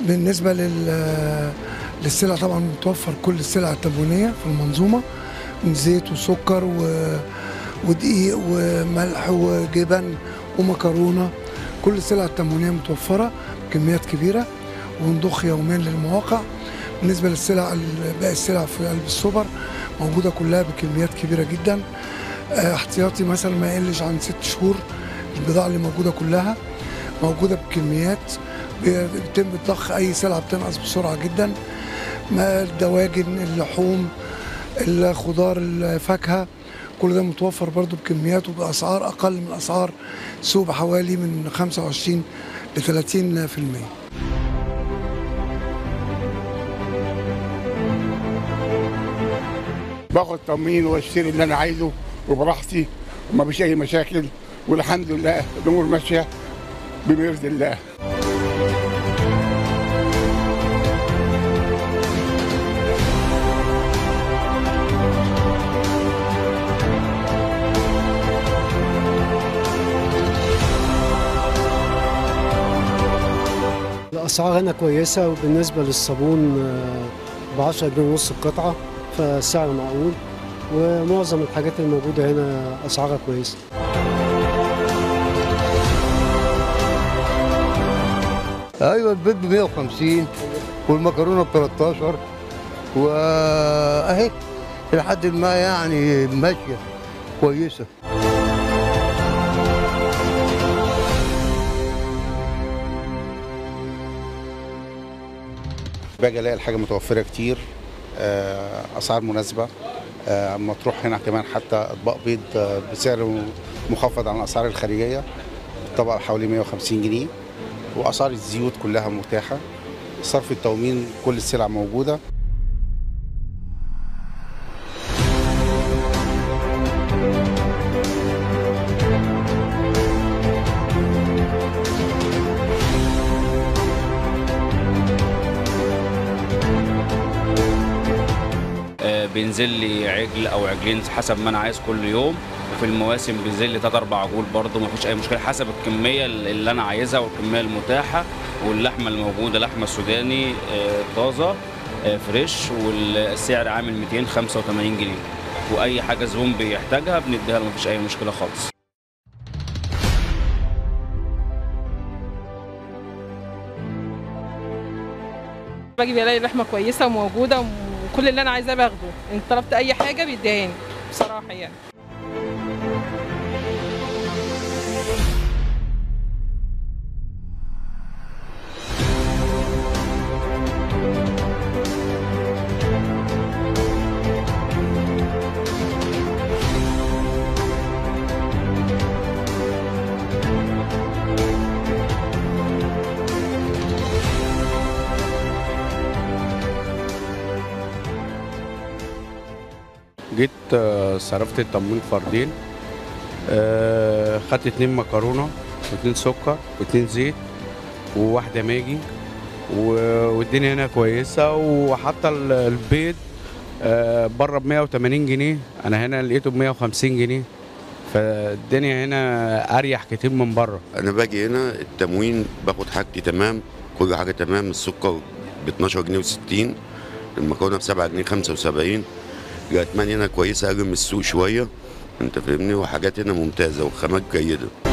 بالنسبه لل للسلع طبعا متوفر كل السلع التموينيه في المنظومه من زيت وسكر و... ودقيق وملح وجبن ومكرونه كل السلع التموينيه متوفره بكميات كبيره ونضخ يوميا للمواقع بالنسبه للسلع باقي السلع في قلب السوبر موجوده كلها بكميات كبيره جدا آه، احتياطي مثلا ما يقلش عن ست شهور البضاعه اللي موجوده كلها موجوده بكميات بيتم ضخ اي سلعه بتنقص بسرعه جدا ما الدواجن اللحوم الخضار الفاكهه كل ده متوفر برضو بكميات وباسعار اقل من اسعار السوق بحوالي من 25 ل 30% باخد تمرين واشتري اللي انا عايزه وبراحتي وما فيش اي مشاكل والحمد لله الامور ماشيه بما يرضي الله الأسعار هنا كويسة وبالنسبة للصابون ب 10 جنيه ونص القطعة فالسعر معقول ومعظم الحاجات الموجودة هنا أسعارها كويسة ايوه البيض ب 150 والمكرونه ب 13 واهي لحد ما يعني ماشيه كويسه باجي الاقي الحاجه متوفره كتير آه، اسعار مناسبه آه، اما تروح هنا كمان حتى اطباق بيض آه، بسعر مخفض عن الاسعار الخارجيه الطبق حوالي 150 جنيه واسعار الزيوت كلها متاحه صرف التومين كل السلع موجوده آه، بينزل لي عجل او عجلين حسب ما انا عايز كل يوم وفي المواسم بينزل لي تلات اربع عجول برضه ما فيش اي مشكله حسب الكميه اللي انا عايزها والكميه المتاحه واللحمه الموجوده لحمه سوداني آه، طازه آه، فريش والسعر عامل 285 جنيه واي حاجه زبون بيحتاجها بنديها له ما فيش اي مشكله خالص باجي بلاقي اللحمه كويسه وموجوده وكل اللي انا عايزاه باخده ان طلبت اي حاجه بيديهاني بصراحه يعني جيت آه، صرفت التموين فردين آه، خدت اتنين مكرونه واتنين سكر واتنين زيت وواحده ماجي و- والدنيا هنا كويسه وحتى ال- البيض آه، بره ب 180 جنيه انا هنا لقيته ب 150 جنيه فالدنيا هنا اريح كتير من بره انا باجي هنا التموين باخد حاجتي تمام كل حاجه تمام السكر ب 12 جنيه و60 المكرونه ب 7 جنيه 75 الاتمان هنا كويسه اقل من السوق شويه انت فاهمني وحاجات هنا ممتازه وخامات جيده